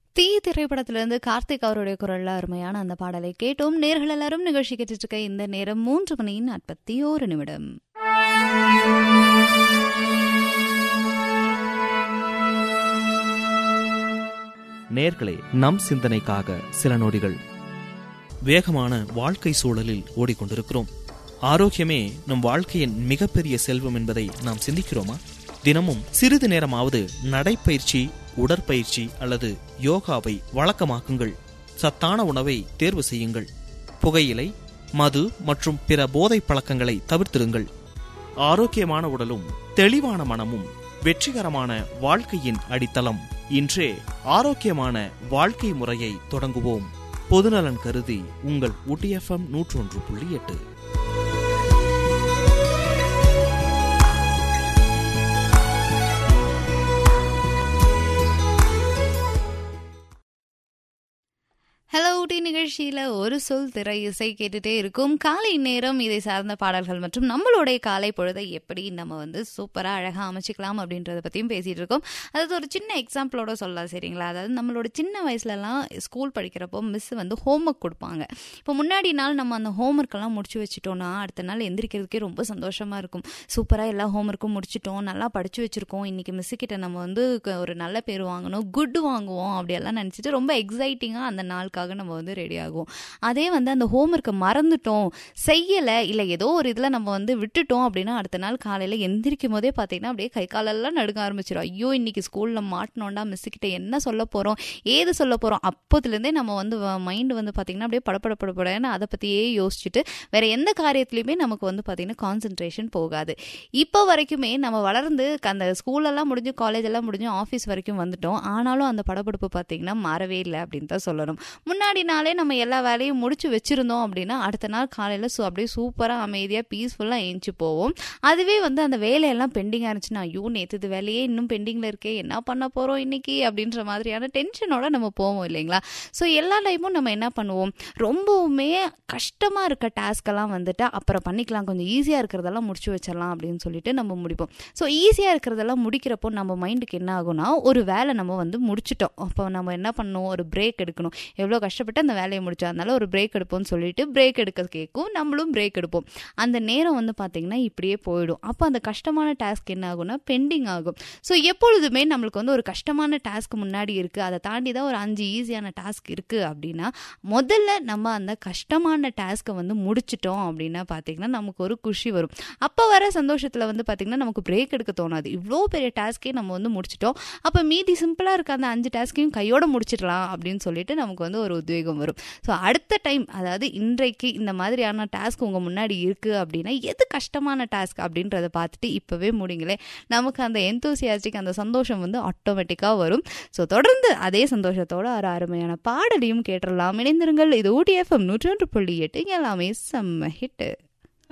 தீ திரைப்படத்திலிருந்து கார்த்திக் அவருடைய குரல்ல அருமையான அந்த பாடலை கேட்டோம் நேர்கள் எல்லாரும் நிகழ்ச்சி கேட்டுட்டு இருக்க இந்த நேரம் மூன்று மணி நாற்பத்தி ஓரு நிமிடம் நேர்களே நம் சிந்தனைக்காக சில நொடிகள் வேகமான வாழ்க்கை சூழலில் ஓடிக்கொண்டிருக்கிறோம் ஆரோக்கியமே நம் வாழ்க்கையின் மிகப்பெரிய செல்வம் என்பதை நாம் சிந்திக்கிறோமா தினமும் சிறிது நேரமாவது நடைப்பயிற்சி உடற்பயிற்சி அல்லது யோகாவை வழக்கமாக்குங்கள் சத்தான உணவை தேர்வு செய்யுங்கள் புகையிலை மது மற்றும் பிற போதைப் பழக்கங்களை தவிர்த்திருங்கள் ஆரோக்கியமான உடலும் தெளிவான மனமும் வெற்றிகரமான வாழ்க்கையின் அடித்தளம் இன்றே ஆரோக்கியமான வாழ்க்கை முறையை தொடங்குவோம் பொதுநலன் கருதி உங்கள் ஊட்டிஎஃப்எம் நூற்றொன்று புள்ளி எட்டு ஹலோ ஊட்டி நிகழ்ச்சியில ஒரு சொல் திரை இசை கேட்டுட்டே இருக்கும் காலை நேரம் இதை சார்ந்த பாடல்கள் மற்றும் நம்மளுடைய காலை பொழுதை எப்படி நம்ம வந்து சூப்பரா அழகா அமைச்சிக்கலாம் அப்படின்றத பத்தியும் பேசிட்டு இருக்கோம் அதாவது ஒரு சின்ன எக்ஸாம்பிளோட சொல்லலாம் சரிங்களா அதாவது நம்மளோட சின்ன வயசுலலாம் ஸ்கூல் படிக்கிறப்போ மிஸ் வந்து ஹோம்ஒர்க் கொடுப்பாங்க இப்போ முன்னாடி நாள் நம்ம அந்த ஹோம்ஒர்க் எல்லாம் முடிச்சு வச்சுட்டோம்னா அடுத்த நாள் எந்திரிக்கிறதுக்கே ரொம்ப சந்தோஷமா இருக்கும் சூப்பரா எல்லா ஹோம்ஒர்க்கும் முடிச்சிட்டோம் நல்லா படிச்சு வச்சிருக்கோம் இன்னைக்கு மிஸ் கிட்ட நம்ம வந்து க- ஒரு நல்ல பேர் வாங்கணும் குட் வாங்குவோம் அப்படியெல்லாம் நினச்சிட்டு ரொம்ப எக்ஸைட்டிங்காக அந்த நாளுக்காக நம்ம வந்து ரெடி ஆகுவோம் அதே வந்து அந்த ஹோம்ஒர்க்கை மறந்துட்டோம் செய்யலை இல்லை ஏதோ ஒரு இதில் நம்ம வந்து விட்டுட்டோம் அப்படின்னா அடுத்த நாள் காலையில் எந்திரிக்கும் போதே பார்த்தீங்கன்னா அப்படியே கை காலெல்லாம் நடுங்க ஆரம்பிச்சிடும் ஐயோ இன்னைக்கு ஸ்கூலில் மாட்டினோண்டா மிஸ் கிட்ட என்ன சொல்ல போகிறோம் ஏது சொல்ல போகிறோம் அப்போதுலேருந்தே நம்ம வந்து மைண்டு வந்து பார்த்திங்கன்னா அப்படியே படப்பட படப்படன்னு அதை பற்றியே யோசிச்சுட்டு வேற எந்த காரியத்துலையுமே நமக்கு வந்து பார்த்திங்கன்னா கான்சென்ட்ரேஷன் போகாது இப்போ வரைக்குமே நம்ம வளர்ந்து அந்த ஸ்கூலெல்லாம் முடிஞ்சு காலேஜ் எல்லாம் முடிஞ்சு ஆஃபீஸ் வரைக்கும் வந்துட்டோம் ஆனாலும் அந்த படபடப்பு பார்த்தீங்கன்னா மாறவே இல்லை அப்படின்னு தான் சொல்லணும் முன்னாடி நாளே நம்ம எல்லா வேலையும் முடிச்சு வச்சிருந்தோம் அப்படின்னா அடுத்த நாள் காலையில் சூ அப்படியே சூப்பராக அமைதியாக பீஸ்ஃபுல்லாக ஏஞ்சி போவோம் அதுவே வந்து அந்த வேலையெல்லாம் பெண்டிங்காக இருந்துச்சுன்னா ஐயோ நேற்று இது வேலையே இன்னும் பெண்டிங்கில் இருக்கே என்ன பண்ண போகிறோம் இன்னைக்கு அப்படின்ற மாதிரியான டென்ஷனோட நம்ம போவோம் இல்லைங்களா ஸோ எல்லா டைமும் நம்ம என்ன பண்ணுவோம் ரொம்பவுமே கஷ்டமாக இருக்க டாஸ்க்கெல்லாம் வந்துட்டு அப்புறம் பண்ணிக்கலாம் கொஞ்சம் ஈஸியாக இருக்கிறதெல்லாம் முடிச்சு வச்சிடலாம் அப்படின்னு சொல்லிட்டு நம்ம முடிப்போம் ஸோ ஈஸியாக இருக்கிறதெல்லாம் முடிக்கிறப்போ நம்ம மைண்டுக்கு என்ன ஆகும்னா ஒரு வேலை நம்ம வந்து முடிச்சிட்டோம் அப்போ நம்ம என்ன பண்ணணும் ஒரு பிரேக் எடுக்கணும் எவ்வளோ கஷ்டப்பட்டு அந்த வேலையை முடிச்சோம் அதனால ஒரு பிரேக் எடுப்போம்னு சொல்லிட்டு பிரேக் எடுக்க கேட்கும் நம்மளும் பிரேக் எடுப்போம் அந்த நேரம் வந்து பார்த்திங்கன்னா இப்படியே போயிடும் அப்போ அந்த கஷ்டமான டாஸ்க் என்ன ஆகும்னா பெண்டிங் ஆகும் ஸோ எப்பொழுதுமே நம்மளுக்கு வந்து ஒரு கஷ்டமான டாஸ்க் முன்னாடி இருக்குது அதை தாண்டி தான் ஒரு அஞ்சு ஈஸியான டாஸ்க் இருக்குது அப்படின்னா முதல்ல நம்ம அந்த கஷ்டமான டாஸ்க்கை வந்து முடிச்சிட்டோம் அப்படின்னா பார்த்தீங்கன்னா நமக்கு ஒரு குஷி வரும் அப்போ வர சந்தோஷத்தில் வந்து பார்த்திங்கன்னா நமக்கு பிரேக் எடுக்க தோணாது இவ்வளோ பெரிய டாஸ்க்கே நம்ம வந்து முடிச்சிட்டோம் அப்போ மீதி சிம்பிளாக இருக்க அந்த அஞ்சு டாஸ்க்கையும் கையோட முடிச்சிடலாம் அப்படின்னு சொல்லிட்டு நமக்கு வந்து ஒரு உத்வேகம் வரும் ஸோ அடுத்த டைம் அதாவது இன்றைக்கு இந்த மாதிரியான டாஸ்க் உங்கள் முன்னாடி இருக்குது அப்படின்னா எது கஷ்டமான டாஸ்க் அப்படின்றத பார்த்துட்டு இப்போவே முடிங்களே நமக்கு அந்த எந்தோசியாஸ்டிக் அந்த சந்தோஷம் வந்து ஆட்டோமேட்டிக்காக வரும் ஸோ தொடர்ந்து அதே சந்தோஷத்தோட ஒரு அருமையான பாடலையும் கேட்டுடலாம் இணைந்திருங்கள் இது ஊட்டி எஃப்எம் நூற்றொன்று புள்ளி எட்டு இங்க எல்லாமே செம்ம ஹிட்டு